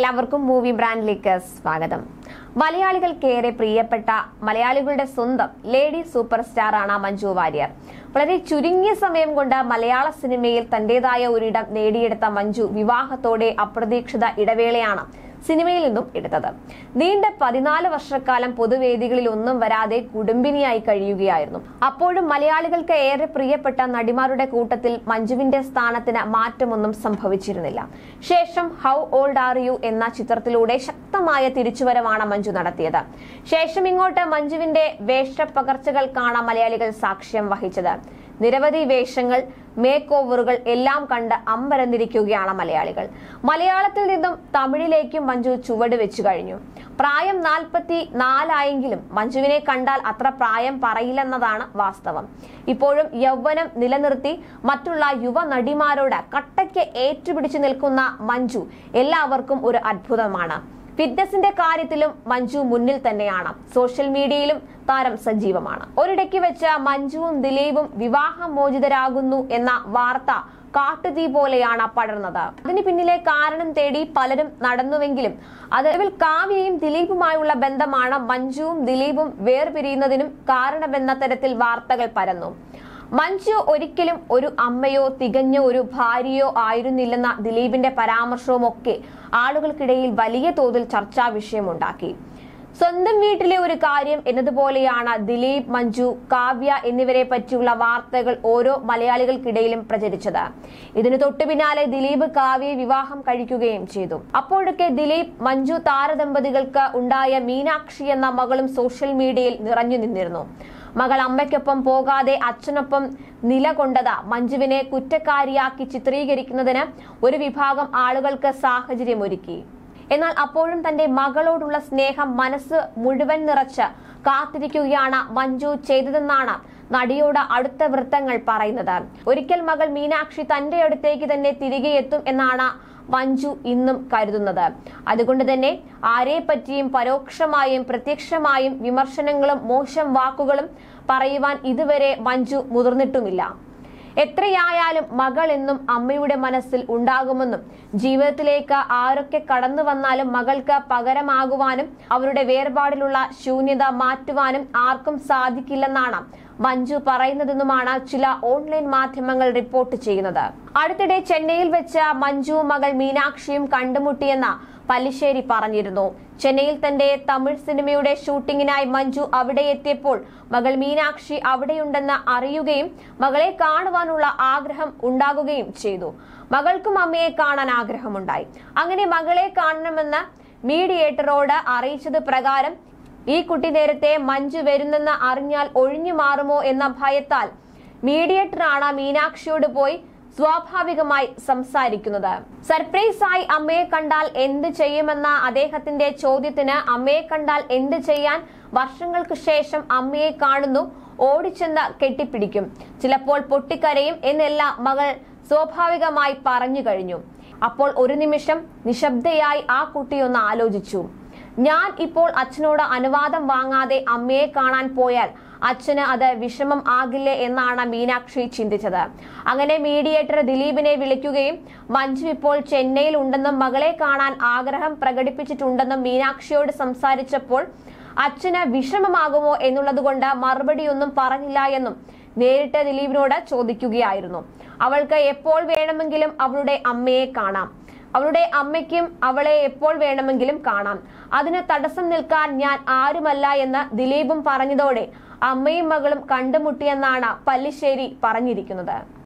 എല്ലാവർക്കും മൂവി ബ്രാൻഡിലേക്ക് സ്വാഗതം മലയാളികൾക്കേറെ പ്രിയപ്പെട്ട മലയാളികളുടെ സ്വന്തം ലേഡി സൂപ്പർ സ്റ്റാർ ആണ് മഞ്ജു വാര്യർ വളരെ ചുരുങ്ങിയ സമയം കൊണ്ട് മലയാള സിനിമയിൽ തന്റേതായ ഒരിടം നേടിയെടുത്ത മഞ്ജു വിവാഹത്തോടെ അപ്രതീക്ഷിത ഇടവേളയാണ് സിനിമയിൽ നിന്നും എടുത്തത് നീണ്ട പതിനാല് വർഷക്കാലം പൊതുവേദികളിൽ ഒന്നും വരാതെ കുടുംബിനിയായി കഴിയുകയായിരുന്നു അപ്പോഴും മലയാളികൾക്ക് ഏറെ പ്രിയപ്പെട്ട നടിമാരുടെ കൂട്ടത്തിൽ മഞ്ജുവിന്റെ സ്ഥാനത്തിന് മാറ്റമൊന്നും സംഭവിച്ചിരുന്നില്ല ശേഷം ഹൗ ഓൾഡ് ആർ യു എന്ന ചിത്രത്തിലൂടെ ശക്തമായ തിരിച്ചുവരവാണ് മഞ്ജു നടത്തിയത് ശേഷം ഇങ്ങോട്ട് മഞ്ജുവിന്റെ വേഷപ്പകർച്ചകൾക്കാണ് മലയാളികൾ സാക്ഷ്യം വഹിച്ചത് നിരവധി വേഷങ്ങൾ മേക്ക് ഓവറുകൾ എല്ലാം കണ്ട് അമ്പരന്നിരിക്കുകയാണ് മലയാളികൾ മലയാളത്തിൽ നിന്നും തമിഴിലേക്കും മഞ്ജു ചുവട് വെച്ചു കഴിഞ്ഞു പ്രായം നാൽപ്പത്തി നാലായെങ്കിലും മഞ്ജുവിനെ കണ്ടാൽ അത്ര പ്രായം പറയില്ലെന്നതാണ് വാസ്തവം ഇപ്പോഴും യൗവനം നിലനിർത്തി മറ്റുള്ള യുവ നടിമാരോട് കട്ടയ്ക്ക് ഏറ്റുപിടിച്ചു നിൽക്കുന്ന മഞ്ജു എല്ലാവർക്കും ഒരു അത്ഭുതമാണ് ഫിറ്റ്നസിന്റെ കാര്യത്തിലും മഞ്ജു മുന്നിൽ തന്നെയാണ് സോഷ്യൽ മീഡിയയിലും താരം സജീവമാണ് ഒരിടയ്ക്ക് വെച്ച് മഞ്ജുവും ദിലീപും വിവാഹമോചിതരാകുന്നു എന്ന വാർത്ത കാട്ടുതീ പോലെയാണ് പടർന്നത് അതിന് പിന്നിലെ കാരണം തേടി പലരും നടന്നുവെങ്കിലും അതിൽ കാവ്യയും ദിലീപുമായുള്ള ബന്ധമാണ് മഞ്ജുവും ദിലീപും വേർപിരിയുന്നതിനും കാരണമെന്ന തരത്തിൽ വാർത്തകൾ പരന്നു മഞ്ജു ഒരിക്കലും ഒരു അമ്മയോ തികഞ്ഞ ഒരു ഭാര്യയോ ആയിരുന്നില്ലെന്ന ദിലീപിന്റെ പരാമർശവും ഒക്കെ ആളുകൾക്കിടയിൽ വലിയ തോതിൽ ചർച്ചാ വിഷയമുണ്ടാക്കി സ്വന്തം വീട്ടിലെ ഒരു കാര്യം എന്നതുപോലെയാണ് ദിലീപ് മഞ്ജു കാവ്യ എന്നിവരെ പറ്റിയുള്ള വാർത്തകൾ ഓരോ മലയാളികൾക്കിടയിലും പ്രചരിച്ചത് ഇതിനു തൊട്ടു പിന്നാലെ ദിലീപ് കാവ്യയെ വിവാഹം കഴിക്കുകയും ചെയ്തു അപ്പോഴൊക്കെ ദിലീപ് മഞ്ജു താരദമ്പതികൾക്ക് ഉണ്ടായ മീനാക്ഷി എന്ന മകളും സോഷ്യൽ മീഡിയയിൽ നിറഞ്ഞു നിന്നിരുന്നു മകൾ അമ്മയ്ക്കൊപ്പം പോകാതെ അച്ഛനൊപ്പം നിലകൊണ്ടത് മഞ്ജുവിനെ കുറ്റക്കാരിയാക്കി ചിത്രീകരിക്കുന്നതിന് ഒരു വിഭാഗം ആളുകൾക്ക് സാഹചര്യമൊരുക്കി എന്നാൽ അപ്പോഴും തന്റെ മകളോടുള്ള സ്നേഹം മനസ്സ് മുഴുവൻ നിറച്ച് കാത്തിരിക്കുകയാണ് മഞ്ജു ചെയ്തതെന്നാണ് നടിയോട് അടുത്ത വൃത്തങ്ങൾ പറയുന്നത് ഒരിക്കൽ മകൾ മീനാക്ഷി തന്റെ അടുത്തേക്ക് തന്നെ തിരികെ എത്തും എന്നാണ് മഞ്ജു ഇന്നും കരുതുന്നത് അതുകൊണ്ട് തന്നെ ആരെ പറ്റിയും പരോക്ഷമായും പ്രത്യക്ഷമായും വിമർശനങ്ങളും മോശം വാക്കുകളും പറയുവാൻ ഇതുവരെ മഞ്ജു മുതിർന്നിട്ടുമില്ല എത്രയായാലും മകൾ എന്നും അമ്മയുടെ മനസ്സിൽ ഉണ്ടാകുമെന്നും ജീവിതത്തിലേക്ക് ആരൊക്കെ കടന്നു വന്നാലും മകൾക്ക് പകരമാകുവാനും അവരുടെ വേർപാടിലുള്ള ശൂന്യത മാറ്റുവാനും ആർക്കും സാധിക്കില്ലെന്നാണ് മഞ്ജു പറയുന്നതെന്നുമാണ് ചില ഓൺലൈൻ മാധ്യമങ്ങൾ റിപ്പോർട്ട് ചെയ്യുന്നത് അടുത്തിടെ ചെന്നൈയിൽ വെച്ച് മഞ്ജു മകൾ മീനാക്ഷിയും കണ്ടുമുട്ടിയെന്ന പല്ലിശ്ശേരി പറഞ്ഞിരുന്നു ചെന്നൈയിൽ തന്റെ തമിഴ് സിനിമയുടെ ഷൂട്ടിങ്ങിനായി മഞ്ജു അവിടെ എത്തിയപ്പോൾ മകൾ മീനാക്ഷി അവിടെയുണ്ടെന്ന് അറിയുകയും മകളെ കാണുവാനുള്ള ആഗ്രഹം ഉണ്ടാകുകയും ചെയ്തു മകൾക്കും അമ്മയെ കാണാൻ ആഗ്രഹമുണ്ടായി അങ്ങനെ മകളെ കാണണമെന്ന് മീഡിയേറ്ററോട് അറിയിച്ചത് പ്രകാരം ഈ കുട്ടി നേരത്തെ മഞ്ജു വരുന്നെന്ന് അറിഞ്ഞാൽ ഒഴിഞ്ഞു മാറുമോ എന്ന ഭയത്താൽ മീഡിയേറ്ററാണ് മീനാക്ഷിയോട് പോയി സ്വാഭാവികമായി സംസാരിക്കുന്നത് സർപ്രൈസ് ആയി അമ്മയെ കണ്ടാൽ എന്ത് ചെയ്യുമെന്ന അദ്ദേഹത്തിന്റെ ചോദ്യത്തിന് അമ്മയെ കണ്ടാൽ എന്ത് ചെയ്യാൻ വർഷങ്ങൾക്ക് ശേഷം അമ്മയെ കാണുന്നു ഓടിച്ചെന്ന് കെട്ടിപ്പിടിക്കും ചിലപ്പോൾ പൊട്ടിക്കരയും എന്നെല്ലാം മകൾ സ്വാഭാവികമായി പറഞ്ഞു കഴിഞ്ഞു അപ്പോൾ ഒരു നിമിഷം നിശബ്ദയായി ആ കുട്ടിയൊന്ന് ആലോചിച്ചു ഞാൻ ഇപ്പോൾ അച്ഛനോട് അനുവാദം വാങ്ങാതെ അമ്മയെ കാണാൻ പോയാൽ അച്ഛന് അത് വിഷമം ആകില്ലേ എന്നാണ് മീനാക്ഷി ചിന്തിച്ചത് അങ്ങനെ മീഡിയേറ്റർ ദിലീപിനെ വിളിക്കുകയും മഞ്ജു ഇപ്പോൾ ചെന്നൈയിൽ ഉണ്ടെന്നും മകളെ കാണാൻ ആഗ്രഹം പ്രകടിപ്പിച്ചിട്ടുണ്ടെന്നും മീനാക്ഷിയോട് സംസാരിച്ചപ്പോൾ അച്ഛന് വിഷമമാകുമോ എന്നുള്ളത് കൊണ്ട് മറുപടിയൊന്നും പറഞ്ഞില്ല എന്നും നേരിട്ട് ദിലീപിനോട് ചോദിക്കുകയായിരുന്നു അവൾക്ക് എപ്പോൾ വേണമെങ്കിലും അവളുടെ അമ്മയെ കാണാം അവളുടെ അമ്മയ്ക്കും അവളെ എപ്പോൾ വേണമെങ്കിലും കാണാം അതിന് തടസ്സം നിൽക്കാൻ ഞാൻ ആരുമല്ല എന്ന് ദിലീപും പറഞ്ഞതോടെ അമ്മയും മകളും കണ്ടുമുട്ടിയെന്നാണ് പല്ലിശ്ശേരി പറഞ്ഞിരിക്കുന്നത്